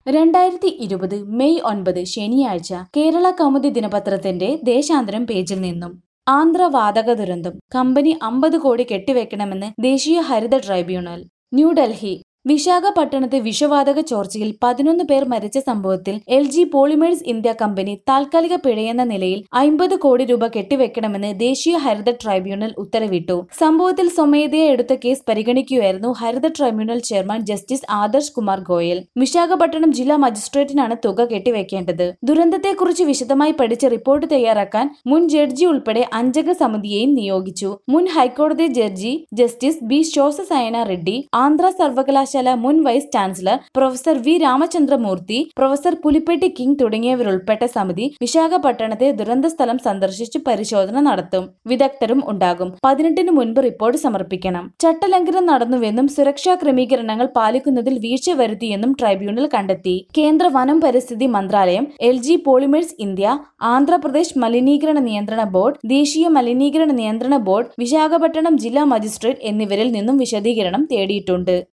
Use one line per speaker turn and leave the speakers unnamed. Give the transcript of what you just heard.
രണ്ടായിരത്തി ഇരുപത് മെയ് ഒൻപത് ശനിയാഴ്ച കേരള കൗമുദി ദിനപത്രത്തിന്റെ ദേശാന്തരം പേജിൽ നിന്നും ആന്ധ്ര വാതക ദുരന്തം കമ്പനി അമ്പത് കോടി കെട്ടിവെക്കണമെന്ന് ദേശീയ ഹരിത ട്രൈബ്യൂണൽ ന്യൂഡൽഹി വിശാഖപട്ടണത്ത് വിഷവാതക ചോർച്ചയിൽ പതിനൊന്ന് പേർ മരിച്ച സംഭവത്തിൽ L G Polymers India company താൽക്കാലിക പിഴയെന്ന നിലയിൽ അമ്പത് കോടി രൂപ കെട്ടിവെക്കണമെന്ന് ദേശീയ ഹരിത ട്രൈബ്യൂണൽ ഉത്തരവിട്ടു സംഭവത്തിൽ സ്വമേധയാ എടുത്ത കേസ് പരിഗണിക്കുകയായിരുന്നു ഹരിത tribunal chairman justice Adarsh Kumar Goel Visakhapatnam ജില്ലാ മജിസ്ട്രേറ്റിനാണ് തുക കെട്ടിവെക്കേണ്ടത് ദുരന്തത്തെക്കുറിച്ച് വിശദമായി പഠിച്ച് റിപ്പോർട്ട് തയ്യാറാക്കാൻ മുൻ ജഡ്ജി ഉൾപ്പെടെ അഞ്ചംഗ സമിതിയെയും നിയോഗിച്ചു മുൻ ഹൈക്കോടതി judge justice B Seshasayana Reddy Andhra സർവകലാശാല മുൻ vice chancellor professor V Ramachandramurthy professor Pulipati King തുടങ്ങിയവരുൾപ്പെട്ട സമിതി വിശാഖപട്ടണത്തെ ദുരന്ത സ്ഥലം സന്ദർശിച്ച് പരിശോധന നടത്തും വിദഗ്ധരും ഉണ്ടാകും പതിനെട്ടിന് മുൻപ് റിപ്പോർട്ട് സമർപ്പിക്കണം ചട്ടലംഘനം നടന്നുവെന്നും സുരക്ഷാ ക്രമീകരണങ്ങൾ പാലിക്കുന്നതിൽ വീഴ്ച വരുത്തിയെന്നും ട്രൈബ്യൂണൽ കണ്ടെത്തി കേന്ദ്ര വനം പരിസ്ഥിതി മന്ത്രാലയം L G Polymers India Andhra Pradesh മലിനീകരണ നിയന്ത്രണ ബോർഡ് ദേശീയ മലിനീകരണ നിയന്ത്രണ ബോർഡ് വിശാഖപട്ടണം ജില്ലാ മജിസ്ട്രേറ്റ് എന്നിവരിൽ നിന്നും വിശദീകരണം തേടിയിട്ടുണ്ട്